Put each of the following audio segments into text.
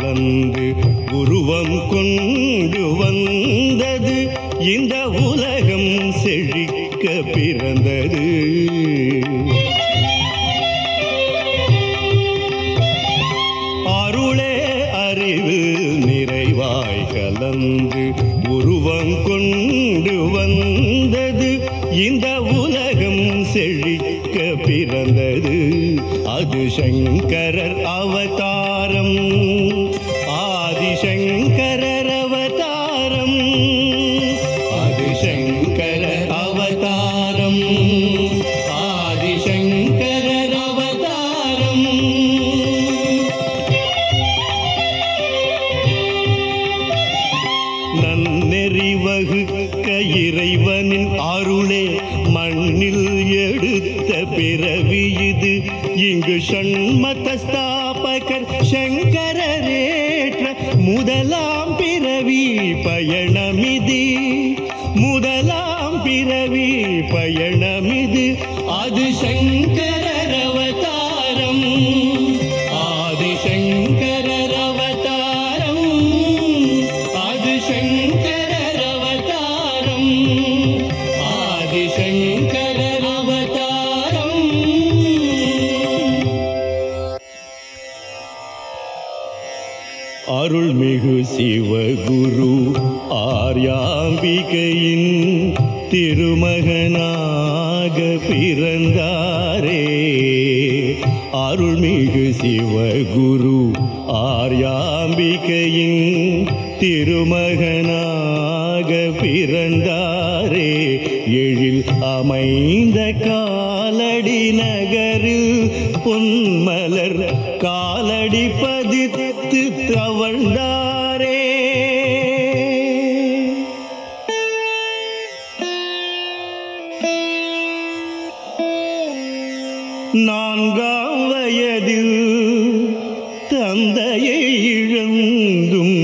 கலந்து உருவம் கொண்டு வந்தது இந்த உலகம் செழிக்க பிறந்தது அருளே அறிவு நிறைவாய் கலந்து உருவம் கொண்டு வந்தது இந்த உலகம் செழிக்க பிறந்தது அது சங்கரர் அவதாரம் ஆதிசங்கரர் அவதாரம் அது சங்கரர் அவதாரம் ஆதிசங்கரர் அவதாரம் நன்னெறி வகுக்க இறைவனின் அருளே மண்ணில் எடுத்த பிறவி இது இங்கு ஷண்மத ஸ்தாபகர் சங்கரரேற்ற முதலாம் பிறவி பயணமிது முதலாம் பிறவி பயணமிது அது சங்கரர் அவதாரம் ஆதி சங்கரர் அவதாரம் ஆதி சங்கரர் அவதாரம் ஆதி சங்கரர் அவதாரம் அருள்மிகு சிவகுரு ஆர்யாம்பிகையின் திருமகனாக பிறந்தாரே அருள்மிகு சிவகுரு ஆர்யாம்பிகையின் திருமகனாக பிறந்தாரே எழில் அமைந்த காலடி நகரில் பொன்மலர் காலடி பதித்து தவழ்ந்தாரே நான்காம் வயதில் தந்தையை இழந்தும்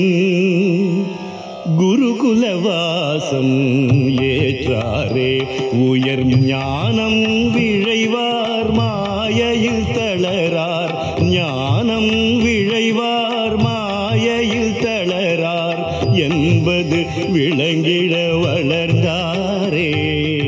குருகுலவாசம் ஏற்றாரே உயர் ஞானம் விழைவார் மாயையில் தளரார் ஞானம் விழைவார் மாயையில் தளரார் என்பது விளங்கிட வளர்ந்தாரே